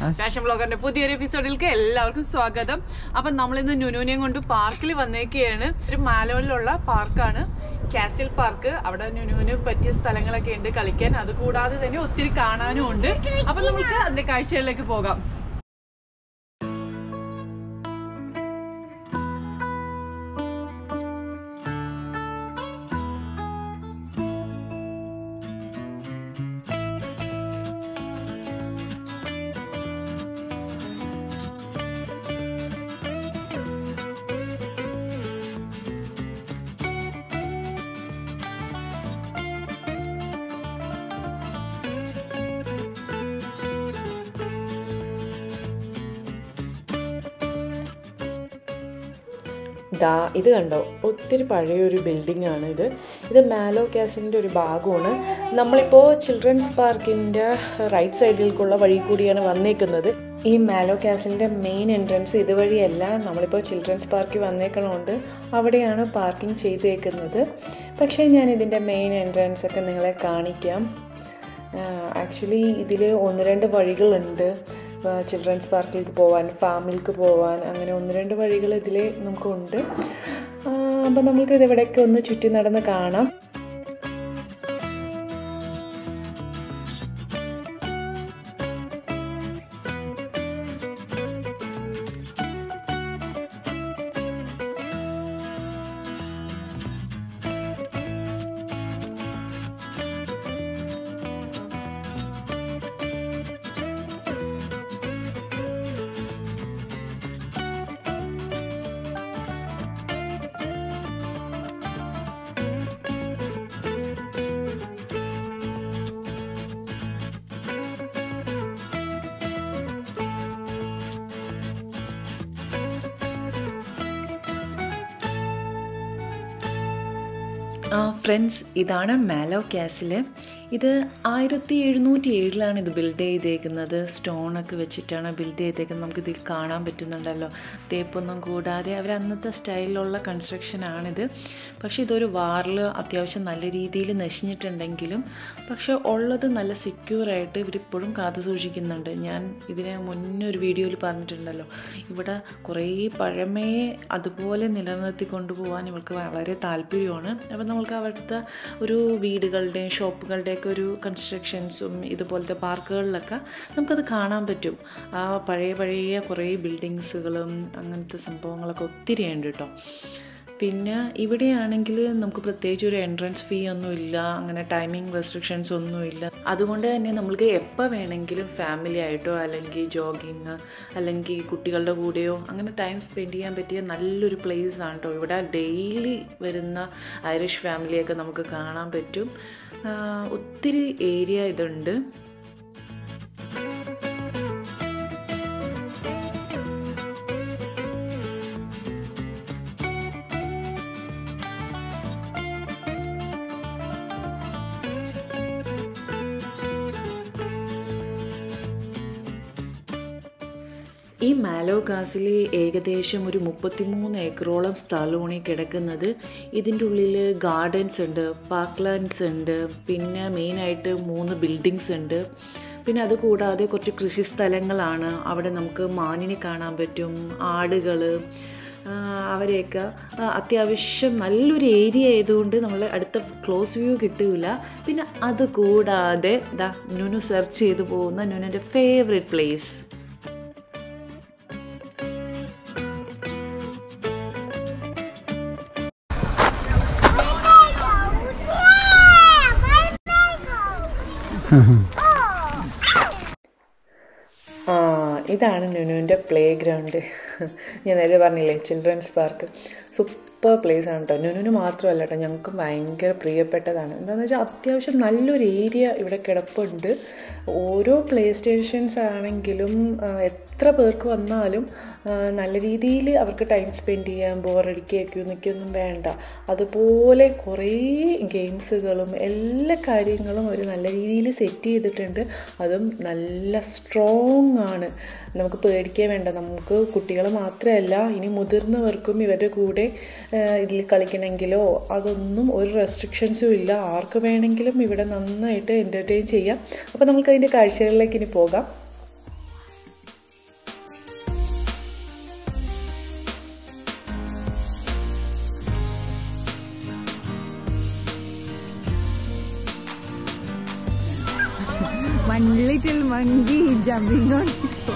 fashion ബ്ലോഗറിന്റെ പുതിയൊരു എപ്പിസോഡിലേക്ക് എല്ലാവർക്കും സ്വാഗതം അപ്പൊ നമ്മളിന്ന് നുനുവിനെയും കൊണ്ട് പാർക്കിൽ വന്നേക്കുകയാണ് ഒരു മാലോയിലുള്ള പാർക്കാണ് കാസിൽ പാർക്ക് അവിടെ നുനുവിന് പറ്റിയ സ്ഥലങ്ങളൊക്കെ ഉണ്ട് കളിക്കാൻ അത് കൂടാതെ തന്നെ ഒത്തിരി കാണാനും ഉണ്ട് അപ്പൊ നമുക്ക് അതിന്റെ കാഴ്ചകളിലേക്ക് പോകാം ദാ ഇത് കണ്ടോ ഒത്തിരി പഴയൊരു ബിൽഡിംഗ് ആണ് ഇത് ഇത് മാലോ കാസിൻ്റെ ഒരു ഭാഗമാണ് നമ്മളിപ്പോൾ ചിൽഡ്രൻസ് പാർക്കിൻ്റെ റൈറ്റ് സൈഡിലേക്കുള്ള വഴി കൂടിയാണ് വന്നേക്കുന്നത് ഈ മാലോ കാസിൻ്റെ മെയിൻ എൻട്രൻസ് ഇതുവഴിയല്ല നമ്മളിപ്പോൾ ചിൽഡ്രൻസ് പാർക്കിൽ വന്നേക്കണോണ്ട് അവിടെയാണ് പാർക്കിംഗ് ചെയ്തേക്കുന്നത് പക്ഷേ ഞാൻ ഇതിൻ്റെ മെയിൻ എൻട്രൻസ് ഒക്കെ നിങ്ങളെ കാണിക്കാം ആക്ച്വലി ഇതിൽ ഒന്ന് രണ്ട് വഴികളുണ്ട് ചിൽഡ്രൻസ് പാർക്കിലേക്ക് പോവാൻ ഫാമിലേക്ക് പോവാൻ അങ്ങനെ ഒന്ന് രണ്ട് വഴികൾ ഇതിൽ നമുക്കുണ്ട് അപ്പം നമുക്ക് ഇത് ഇവിടെയൊക്കെ ഒന്ന് ചുറ്റി നടന്ന് കാണാം ഫ്രണ്ട്സ് ഇതാണ് മാലോ കാസിൽ ഇത് ആയിരത്തി എഴുന്നൂറ്റി ഏഴിലാണ് ഇത് ബിൽഡ് ചെയ്തേക്കുന്നത് സ്റ്റോണൊക്കെ വെച്ചിട്ടാണ് ബിൽഡ് ചെയ്തേക്കുന്നത് നമുക്ക് ഇതിൽ കാണാൻ പറ്റുന്നുണ്ടല്ലോ തേപ്പൊന്നും കൂടാതെ അവർ അന്നത്തെ സ്റ്റൈലിലുള്ള കൺസ്ട്രക്ഷനാണിത് പക്ഷേ ഇതൊരു വാറിൽ അത്യാവശ്യം നല്ല രീതിയിൽ നശിഞ്ഞിട്ടുണ്ടെങ്കിലും പക്ഷേ ഉള്ളത് നല്ല സെക്യൂറായിട്ട് ഇവരിപ്പോഴും കാത്തു സൂക്ഷിക്കുന്നുണ്ട് ഞാൻ ഇതിന് മുന്നേ ഒരു വീഡിയോയിൽ പറഞ്ഞിട്ടുണ്ടല്ലോ ഇവിടെ കുറേ പഴമയെ അതുപോലെ നിലനിർത്തി കൊണ്ടുപോകാൻ ഇവർക്ക് വളരെ താല്പര്യമാണ് അപ്പം നമ്മൾക്ക് അവിടുത്തെ ഒരു വീടുകളുടെയും ഷോപ്പുകളുടെയൊക്കെ ഒരു കൺസ്ട്രക്ഷൻസും ഇതുപോലത്തെ പാർക്കുകളിലൊക്കെ നമുക്കത് കാണാൻ പറ്റും ആ പഴയ പഴയ കുറേ ബിൽഡിങ്സുകളും അങ്ങനത്തെ സംഭവങ്ങളൊക്കെ ഒത്തിരി ഉണ്ട് കേട്ടോ പിന്നെ ഇവിടെയാണെങ്കിൽ നമുക്ക് പ്രത്യേകിച്ച് ഒരു എൻട്രൻസ് ഫീ ഒന്നുമില്ല അങ്ങനെ ടൈമിംഗ് റെസ്ട്രിക്ഷൻസ് ഒന്നുമില്ല അതുകൊണ്ട് തന്നെ നമ്മൾക്ക് എപ്പോൾ വേണമെങ്കിലും ഫാമിലി ആയിട്ടോ അല്ലെങ്കിൽ ജോഗിങ് അല്ലെങ്കിൽ കുട്ടികളുടെ കൂടെയോ അങ്ങനെ ടൈം സ്പെൻഡ് ചെയ്യാൻ പറ്റിയ നല്ലൊരു പ്ലേസ് ആണ് കേട്ടോ ഇവിടെ ഡെയിലി വരുന്ന ഐറിഷ് ഫാമിലിയൊക്കെ നമുക്ക് കാണാൻ പറ്റും ഒത്തിരി ഏരിയ ഇതുണ്ട് ഈ മാലോ കാസിൽ ഏകദേശം ഒരു മുപ്പത്തിമൂന്ന് ഏക്കറോളം സ്ഥലമാണ് ഈ കിടക്കുന്നത് ഇതിൻ്റെ ഉള്ളിൽ ഗാർഡൻസ് ഉണ്ട് പാർക്ക് ഉണ്ട് പിന്നെ മെയിനായിട്ട് മൂന്ന് ബിൽഡിങ്സ് ഉണ്ട് പിന്നെ അതുകൂടാതെ കുറച്ച് കൃഷി സ്ഥലങ്ങളാണ് അവിടെ നമുക്ക് മാനിനെ കാണാൻ പറ്റും ആടുകൾ അവരെയൊക്കെ അത്യാവശ്യം നല്ലൊരു ഏരിയ ആയതുകൊണ്ട് നമ്മൾ അടുത്ത ക്ലോസ് വ്യൂ കിട്ടില്ല പിന്നെ അതുകൂടാതെ ദാ നുനു സെർച്ച് ചെയ്ത് പോകുന്ന നുനുൻ്റെ ഫേവറേറ്റ് പ്ലേസ് ആ ഇതാണ് നുനുവിൻ്റെ പ്ലേ ഗ്രൗണ്ട് ഞാൻ നേരത്തെ പറഞ്ഞില്ലേ ചിൽഡ്രൻസ് പാർക്ക് സൂപ്പർ പ്ലേസ് ആണ് കേട്ടോ നുനുവിന് മാത്രമല്ല കേട്ടോ ഞങ്ങൾക്ക് ഭയങ്കര പ്രിയപ്പെട്ടതാണ് എന്താണെന്ന് വെച്ചാൽ അത്യാവശ്യം നല്ലൊരു ഏരിയ ഇവിടെ കിടപ്പുണ്ട് ഓരോ പ്ലേ സ്റ്റേഷൻസ് ആണെങ്കിലും എത്ര പേർക്ക് വന്നാലും നല്ല രീതിയിൽ അവർക്ക് ടൈം സ്പെൻഡ് ചെയ്യാൻ ബോറടിക്കുകയൊക്കെ നിൽക്കൊന്നും വേണ്ട അതുപോലെ കുറേ ഗെയിംസുകളും എല്ലാ കാര്യങ്ങളും അവർ നല്ല രീതിയിൽ സെറ്റ് ചെയ്തിട്ടുണ്ട് അതും നല്ല സ്ട്രോങ് ആണ് നമുക്ക് പേടിക്കാൻ വേണ്ട നമുക്ക് കുട്ടികൾ മാത്രമല്ല ഇനി മുതിർന്നവർക്കും ഇവരുടെ കൂടെ ഇതിൽ കളിക്കണമെങ്കിലോ അതൊന്നും ഒരു റെസ്ട്രിക്ഷൻസും ഇല്ല ആർക്ക് വേണമെങ്കിലും ഇവിടെ നന്നായിട്ട് എൻ്റർടൈൻ ചെയ്യാം അപ്പോൾ നമുക്ക് അതിൻ്റെ കാഴ്ചകളിലേക്ക് ഇനി പോകാം monkey jumping on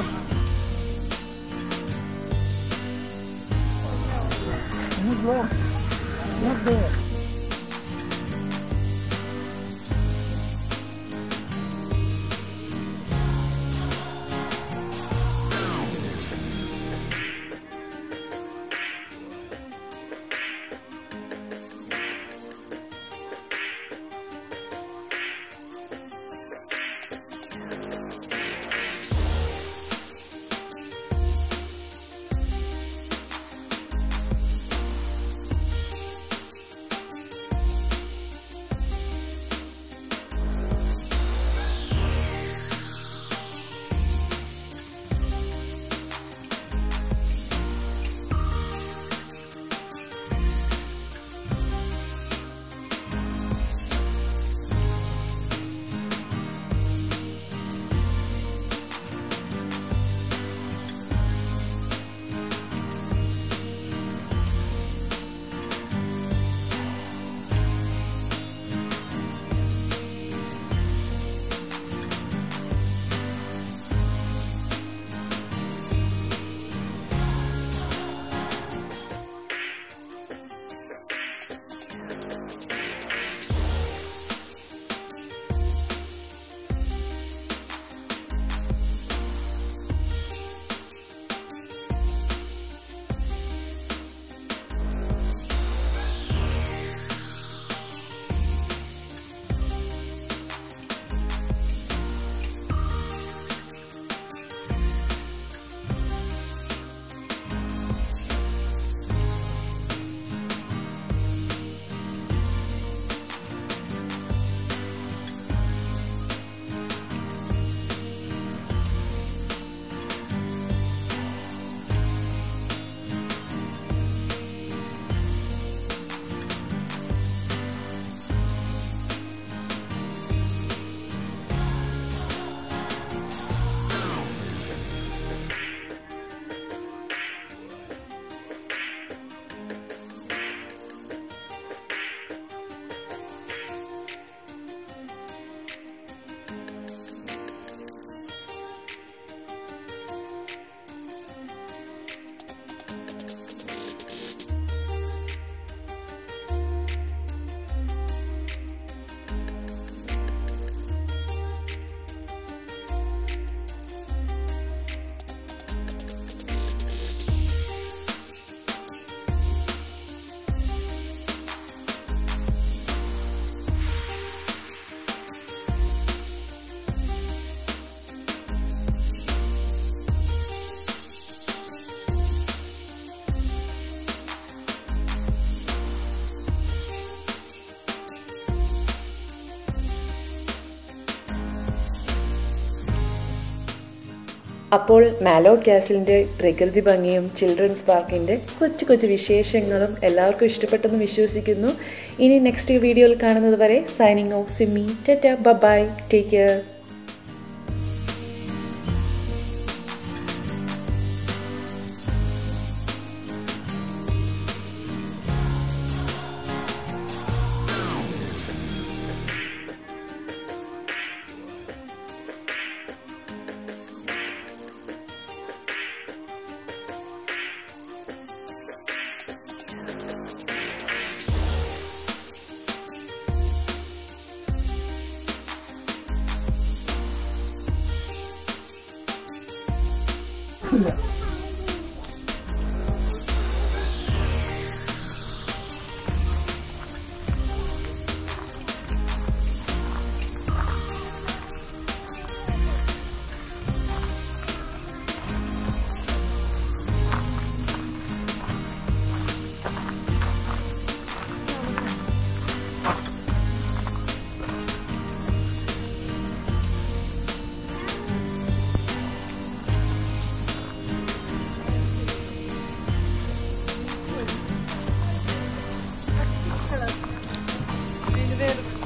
അപ്പോൾ മാലോ കാസിലിൻ്റെ പ്രകൃതി ഭംഗിയും ചിൽഡ്രൻസ് പാർക്കിൻ്റെ കൊച്ചു കൊച്ചു വിശേഷങ്ങളും എല്ലാവർക്കും ഇഷ്ടപ്പെട്ടെന്ന് വിശ്വസിക്കുന്നു ഇനി നെക്സ്റ്റ് വീഡിയോയിൽ കാണുന്നത് വരെ signing off Simmy Tetta bye take care ഇതിന്റെ പേര്